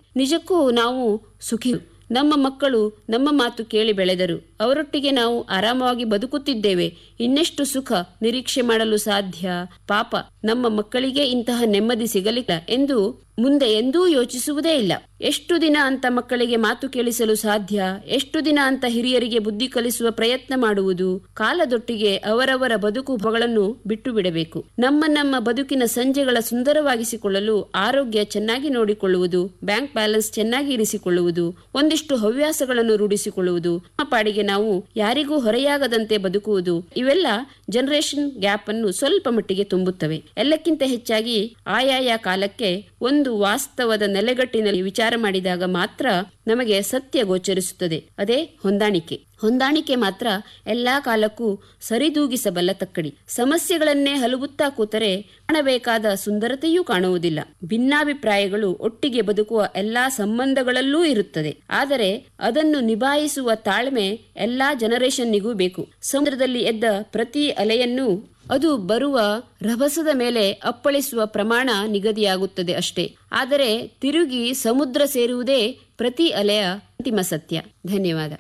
ನಿಜಕ್ಕೂ ನಾವು ಸುಖಿ ನಮ್ಮ ಮಕ್ಕಳು ನಮ್ಮ ಮಾತು ಕೇಳಿ ಬೆಳೆದರು ಅವರೊಟ್ಟಿಗೆ ನಾವು ಆರಾಮವಾಗಿ ಬದುಕುತ್ತಿದ್ದೇವೆ ಇನ್ನೆಷ್ಟು ಸುಖ ನಿರೀಕ್ಷೆ ಮಾಡಲು ಸಾಧ್ಯ ಪಾಪ ನಮ್ಮ ಮಕ್ಕಳಿಗೆ ಇಂತಹ ನೆಮ್ಮದಿ ಸಿಗಲಿಲ್ಲ ಎಂದು ಮುಂದೆ ಎಂದೂ ಯೋಚಿಸುವುದೇ ಇಲ್ಲ ಎಷ್ಟು ದಿನ ಅಂತ ಮಕ್ಕಳಿಗೆ ಮಾತು ಕೇಳಿಸಲು ಸಾಧ್ಯ ಎಷ್ಟು ದಿನ ಅಂತ ಹಿರಿಯರಿಗೆ ಬುದ್ಧಿ ಕಲಿಸುವ ಪ್ರಯತ್ನ ಮಾಡುವುದು ಕಾಲದೊಟ್ಟಿಗೆ ಅವರವರ ಬದುಕುಗಳನ್ನು ಬಿಟ್ಟು ಬಿಡಬೇಕು ನಮ್ಮ ನಮ್ಮ ಬದುಕಿನ ಸಂಜೆಗಳ ಸುಂದರವಾಗಿಸಿಕೊಳ್ಳಲು ಆರೋಗ್ಯ ಚೆನ್ನಾಗಿ ನೋಡಿಕೊಳ್ಳುವುದು ಬ್ಯಾಂಕ್ ಬ್ಯಾಲೆನ್ಸ್ ಚೆನ್ನಾಗಿ ಇರಿಸಿಕೊಳ್ಳುವುದು ಒಂದಿಷ್ಟು ಹವ್ಯಾಸಗಳನ್ನು ರೂಢಿಸಿಕೊಳ್ಳುವುದು ನಮ್ಮ ಪಾಡಿಗೆ ನಾವು ಯಾರಿಗೂ ಹೊರೆಯಾಗದಂತೆ ಬದುಕುವುದು ಇವೆಲ್ಲ ಜನರೇಷನ್ ಗ್ಯಾಪ್ ಅನ್ನು ಸ್ವಲ್ಪ ಮಟ್ಟಿಗೆ ತುಂಬುತ್ತವೆ ಎಲ್ಲಕ್ಕಿಂತ ಹೆಚ್ಚಾಗಿ ಆಯಾಯ ಕಾಲಕ್ಕೆ ಒಂದು ವಾಸ್ತವದ ನೆಲೆಗಟ್ಟಿನಲ್ಲಿ ವಿಚಾರ ಮಾಡಿದಾಗ ಮಾತ್ರ ನಮಗೆ ಸತ್ಯ ಗೋಚರಿಸುತ್ತದೆ ಅದೇ ಹೊಂದಾಣಿಕೆ ಹೊಂದಾಣಿಕೆ ಮಾತ್ರ ಎಲ್ಲಾ ಕಾಲಕ್ಕೂ ಸರಿದೂಗಿಸಬಲ್ಲ ತಕ್ಕಡಿ ಸಮಸ್ಯೆಗಳನ್ನೇ ಹಲುಬುತ್ತಾ ಕೂತರೆ ಕಾಣಬೇಕಾದ ಸುಂದರತೆಯೂ ಕಾಣುವುದಿಲ್ಲ ಭಿನ್ನಾಭಿಪ್ರಾಯಗಳು ಒಟ್ಟಿಗೆ ಬದುಕುವ ಎಲ್ಲಾ ಸಂಬಂಧಗಳಲ್ಲೂ ಇರುತ್ತದೆ ಆದರೆ ಅದನ್ನು ನಿಭಾಯಿಸುವ ತಾಳ್ಮೆ ಎಲ್ಲಾ ಜನರೇಷನ್ನಿಗೂ ಬೇಕು ಸಮುದ್ರದಲ್ಲಿ ಎದ್ದ ಪ್ರತಿ ಅಲೆಯನ್ನು ಅದು ಬರುವ ರಭಸದ ಮೇಲೆ ಅಪ್ಪಳಿಸುವ ಪ್ರಮಾಣ ನಿಗದಿಯಾಗುತ್ತದೆ ಅಷ್ಟೇ ಆದರೆ ತಿರುಗಿ ಸಮುದ್ರ ಸೇರುವುದೇ ಪ್ರತಿ ಅಲೆಯ ಅಂತಿಮ ಸತ್ಯ ಧನ್ಯವಾದ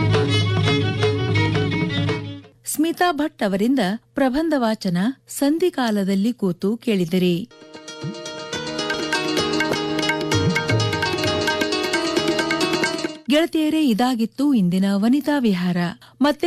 ಸ್ಮಿತಾ ಭಟ್ ಅವರಿಂದ ಪ್ರಬಂಧ ವಾಚನ ಸಂಧಿಕಾಲದಲ್ಲಿ ಕೂತು ಕೇಳಿದಿರಿ ಗೆಳತಿಯರೇ ಇದಾಗಿತ್ತು ಇಂದಿನ ವನಿತಾ ವಿಹಾರ ಮತ್ತೆ